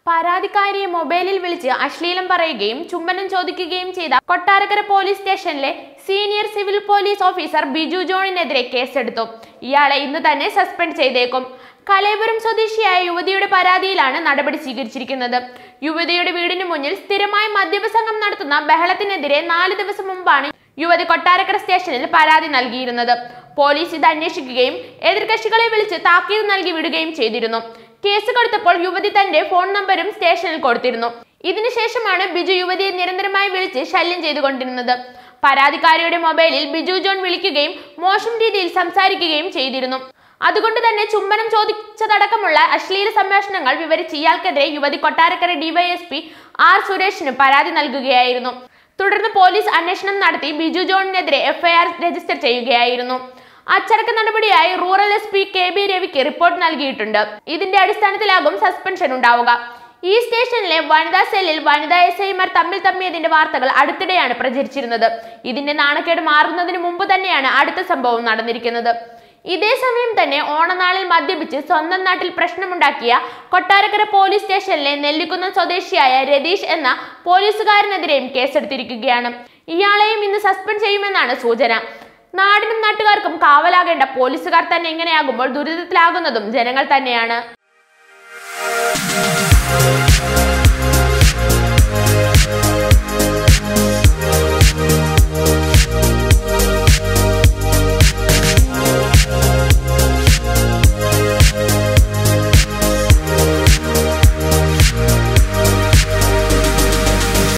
പരാതിക്കാരിയെ മൊബൈലിൽ വിളിച്ച് അശ്ലീലം പറയുകയും ചുംബനം ചോദിക്കുകയും ചെയ്ത കൊട്ടാരക്കര പോലീസ് സ്റ്റേഷനിലെ senior civil police officer Biju ജോണിനെതിരെ കേസെടുത്തു ഇയാളെ ഇന്ന് തന്നെ സസ്പെൻഡ് ചെയ്തേക്കും കലയപുരം സ്വദേശിയായ യുവതിയുടെ പരാതിയിലാണ് നടപടി സ്വീകരിച്ചിരിക്കുന്നത് യുവതിയുടെ വീടിന് മുന്നിൽ സ്ഥിരമായി മദ്യപസംഘം നടത്തുന്ന ബഹളത്തിനെതിരെ നാല് ദിവസം മുമ്പാണ് യുവതി കൊട്ടാരക്കര സ്റ്റേഷനിൽ പരാതി നൽകിയിരുന്നത് പോലീസ് ഇത് അന്വേഷിക്കുകയും എതിർകക്ഷികളെ വിളിച്ച് താക്കീത് നൽകി വിടുകയും ചെയ്തിരുന്നു കേസ് കൊടുത്തപ്പോൾ യുവതി തന്റെ ഫോൺ നമ്പരും സ്റ്റേഷനിൽ കൊടുത്തിരുന്നു ഇതിനുശേഷമാണ് ബിജു യുവതിയെ നിരന്തരമായി വിളിച്ച് ശല്യം ചെയ്തുകൊണ്ടിരുന്നത് പരാതിക്കാരിയുടെ മൊബൈലിൽ ബിജു ജോൺ വിളിക്കുകയും മോശം രീതിയിൽ സംസാരിക്കുകയും ചെയ്തിരുന്നു അതുകൊണ്ട് തന്നെ ചുംബനം ചോദിച്ചതടക്കമുള്ള അശ്ലീല സംഭാഷണങ്ങൾ വിവരിച്ച് ഇയാൾക്കെതിരെ യുവതി കൊട്ടാരക്കര ഡിവൈഎസ്പി ആർ സുരേഷിന് പരാതി നൽകുകയായിരുന്നു തുടർന്ന് പോലീസ് അന്വേഷണം നടത്തി ബിജു ജോണിനെതിരെ എഫ്ഐആർ രജിസ്റ്റർ ചെയ്യുകയായിരുന്നു അച്ചടക്ക നടപടിയായി rural S P K B രവിക്ക് റിപ്പോർട്ട് നൽകിയിട്ടുണ്ട് ഇതിന്റെ അടിസ്ഥാനത്തിലാകും സസ്പെൻഷൻ ഉണ്ടാവുക ഈ സ്റ്റേഷനിലെ വനിതാ സെല്ലിൽ വനിതാ എസ് ഐമാർ തമ്മിൽ തമ്മിയതിന്റെ വാർത്തകൾ അടുത്തിടെയാണ് പ്രചരിച്ചിരുന്നത് ഇതിന്റെ നാണക്കേട് മാറുന്നതിന് മുമ്പ് തന്നെയാണ് അടുത്ത സംഭവം നടന്നിരിക്കുന്നത് ഇതേ സമയം തന്നെ ഓണനാളിൽ മദ്യപിച്ച് സ്വന്തം നാട്ടിൽ പ്രശ്നമുണ്ടാക്കിയ കൊട്ടാരക്കര പോലീസ് സ്റ്റേഷനിലെ നെല്ലിക്കുന്നം സ്വദേശിയായ രതീഷ് എന്ന പോലീസുകാരനെതിരെയും കേസെടുത്തിരിക്കുകയാണ് ഇയാളെയും ഇന്ന് സസ്പെൻഡ് ചെയ്യുമെന്നാണ് സൂചന നാടിനും നാട്ടുകാർക്കും കാവലാകേണ്ട പോലീസുകാർ തന്നെ ഇങ്ങനെയാകുമ്പോൾ ദുരിതത്തിലാകുന്നതും ജനങ്ങൾ തന്നെയാണ്